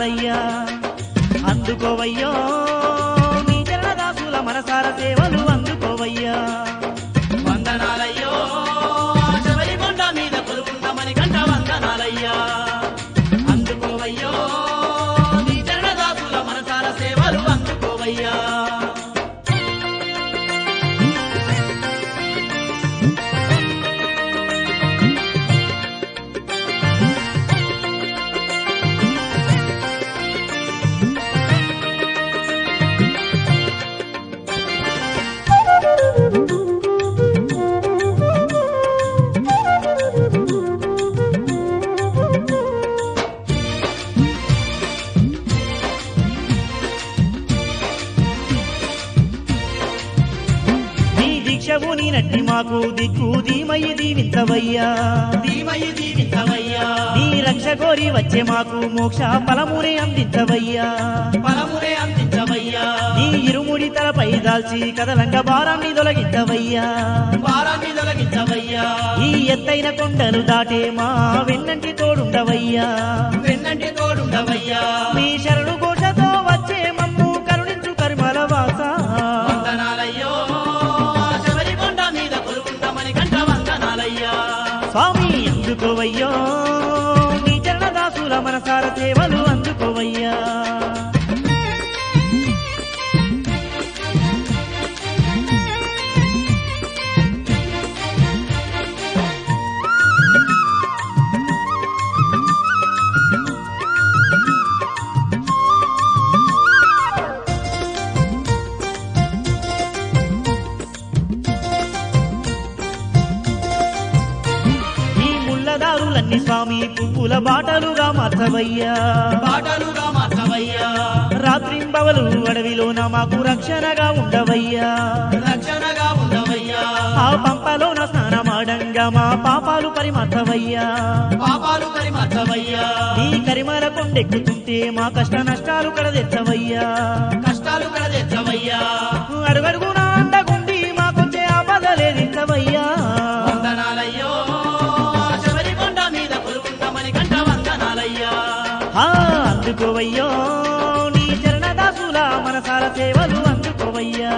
వందనాలయ్యా అందుకోవయ్యో నీ చరణదాసుల మనసార సేవలు అందుకోవయ్యా వందనాలయ్యో శబరికొండ మీద కొలుకుందామని గంట వందనాలయ్యా అందుకోవయ్యో నీ చరణదాసుల మనసార సేవలు అందుకోవయ్యా నీ దీక్షవు నీ నట్టి మాకు దిక్కు ధీమయ్యి దీవించవయ్యా దీమయ్యి దీవించవయ్యా నీ రక్ష కోరి వచ్చే మాకు మోక్ష ఫలమునే అందించవయ్యా ఫలమునే అందించవయ్యా నీ ఇరుముడి తలపై దాల్చి కదలంగ భారాన్ని తొలగించవయ్యా భారాన్ని తొలగించవయ్యా ఈ ఎత్తైన కొండలు దాటే మా వెన్నంటి తోడుండవయ్యా వెన్నంటి తోడుండవయ్యా మీ శరణు ఘోషతో వచ్చే మమ్ము కరుణించు కరిమల వాస వందనాలయ్యో శబరికొండ మీద కొలుకుందామని గంట వందనాలయ్యా స్వామి అందుకోవయ్యో నీ చరణదాసుల మనసార సేవలు అందుకోవయ్యా ఈ ముళ్ళదారులన్నీ స్వామి పువ్వుల బాటలుగా మార్చవయ్యా పాటలుగా మార్చవయ్యా రాత్రింబవలు అడవిలోన మాకు రక్షణగా ఉండవయ్యా రక్షణగా ఉండవయ్యా ఆ పంపలోన స్నానమాడంగా మా పాపాలు పరిమర్చవయ్యా పాపాలు పరిమర్చవయ్యా నీ కరిమల కొండెక్కుతుంటే మా కష్ట నష్టాలు కడదెచ్చవయ్యా కష్టాలు కడదెచ్చవయ్యా అడుగడుగునా అండగుండి మాకొచ్చే ఆపదలేదించవయ్యా వందనాలయ్యో శబరికొండ మీద కొలుకుందామని గంట వందనాలయ్యా ఆ, అందుకోవయ్యో నీ చరణదాసుల మనసార సేవలు అందుకోవయ్యా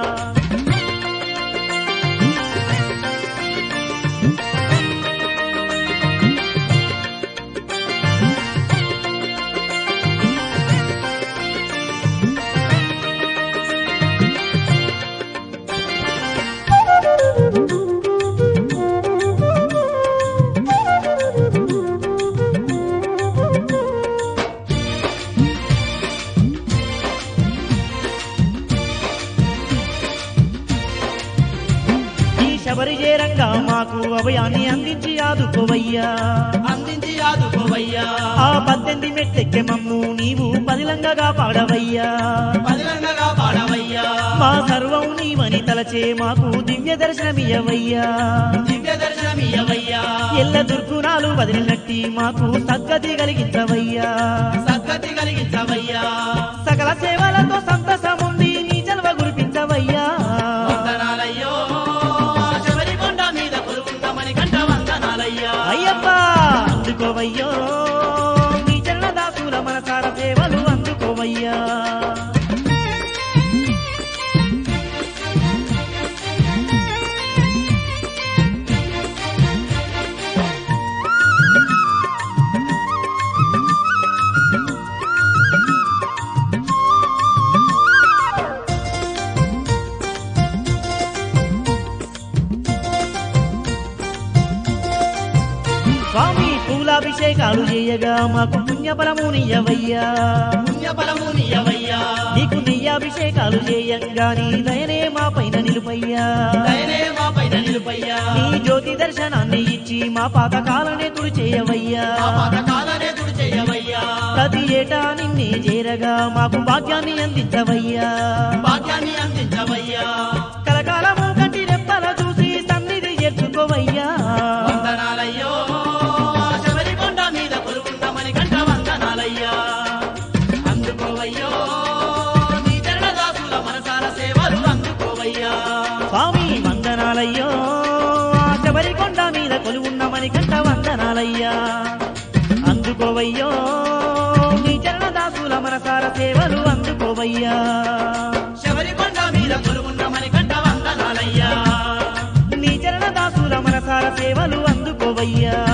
ఈ శబరి చేరంగా మాకు అభయాన్ని అందించి ఆదుకోవయ్యా అందించి ఆదుకోవయ్యా ఆ పద్దెనిమిది మెట్టెక్కె మమ్ము నీవు పదిలంగగా పాడవయ్యా పదిలంగగా పాడవయ్యా మా సర్వం నీవని తలచే మాకు దివ్య దర్శనమియవయ్యా దివ్య దర్శనమియ్యవయ్యా ఎల్ల దుర్గుణాలు వదిలినట్టి మాకు సద్గతి కలిగించవయ్యా సద్గతి కలిగించవయ్యా సకల సేవలతో సంతసముంది నీ జల్వ గురిపించవయ్యా వందనాలయ్యో శబరికొండ మీద కొలుకుందామని గంట వందనాలయ్యా అయ్యప్ప అందుకోవయ్యో నీ చరణదాసుల మనసార సేవలు అందుకోవయ్యా స్వామి పూలాభిషేకాలు చేయగా మాకు పుణ్యఫలము నీయవయ్యా పుణ్యఫలము నీయవయ్యా నీకు నెయ్యాభిషేకాలు చేయంగా నీ దయనే మా పైన నిలుపయ్యా దయనే మా పైన నిలుపయ్యా నీ జ్యోతి దర్శనాన్ని ఇచ్చి మా పాతకాలనే తుడి చేయవయ్యా మా పథకాలనే తుడి చేయవయ్యా ప్రతి ఏటా నిన్నే చేరగా మాకు భాగ్యాన్ని అందించవయ్యా భాగ్యాన్ని అందించవయ్యా కలకాలము కంటి రెప్పల చూసి సన్నిధి చేర్చుకోవయ్యా వందనాలయ్యో శబరికొండ మీద కొలుకుందామని గంట వందనాలయ్యా అందుకోవయ్యో నీ చరణదాసుల మనసార సేవలు అందుకోవయ్యా స్వామి వందనాలయ్యో ఆ శబరికొండ మీద కొలువున్నమని కంట వందనాలయ్యా అందుకోవయ్యో నీ చరణదాసు మనసార సేవలు అందుకోవయ్యా శబరికొండ మీద కొలువున్న మణికంఠ వందనాలయ్యా నీ చరణ దాసుల మనసార సేవలు అందుకోవయ్యా